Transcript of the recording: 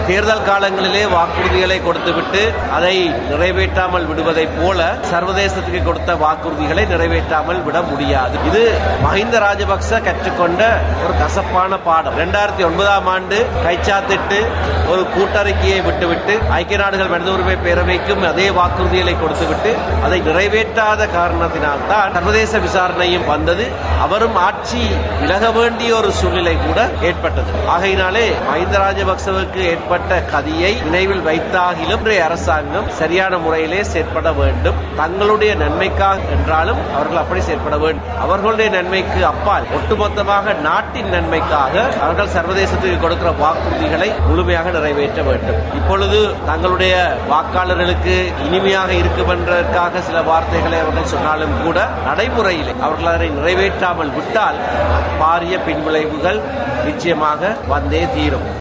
தேர்தல் காலங்களிலே வாக்குறுதிகளை கொடுத்துவிட்டு அதை நிறைவேற்றாமல் விடுவதைப் போல சர்வதேசத்துக்கு கொடுத்த வாக்குறுதிகளை நிறைவேற்றாமல் விட முடியாது இது மஹிந்த ராஜபக்ச கற்றுக்கொண்ட ஒரு கசப்பான பாடம் இரண்டாயிரத்தி ஒன்பதாம் ஆண்டு கைச்சாத்திட்டு ஒரு கூட்டறிக்கையை விட்டுவிட்டு ஐக்கிய நாடுகள் மனித உரிமை பேரவைக்கும் அதே வாக்குறுதிகளை கொடுத்துவிட்டு அதை நிறைவேற்றாத காரணத்தினால் தான் சர்வதேச விசாரணையும் வந்தது அவரும் ஆட்சி விலக வேண்டிய ஒரு சூழ்நிலை கூட ஏற்பட்டது ஆகையினாலே மஹிந்த ராஜபக்சவுக்கு ஏற்பட்ட கதியை நினைவில் வைத்தாகிலும் இன்றைய அரசாங்கம் சரியான முறையிலே செயற்பட வேண்டும் தங்களுடைய நன்மைக்காக என்றாலும் அவர்கள் அப்படி செயற்பட வேண்டும் அவர்களுடைய நன்மைக்கு அப்பால் ஒட்டுமொத்தமாக நாட்டின் நன்மைக்காக அவர்கள் சர்வதேசத்துக்கு கொடுக்கிற வாக்குறுதிகளை முழுமையாக நிறைவேற்ற வேண்டும் இப்பொழுது தங்களுடைய வாக்காளர்களுக்கு இனிமையாக இருக்கும் என்பதற்காக சில வார்த்தைகளை அவர்கள் சொன்னாலும் கூட நடைமுறையில் அவர்கள் அதனை நிறைவேற்றாமல் விட்டால் பாரிய பின்விளைவுகள் நிச்சயமாக வந்தே தீரும்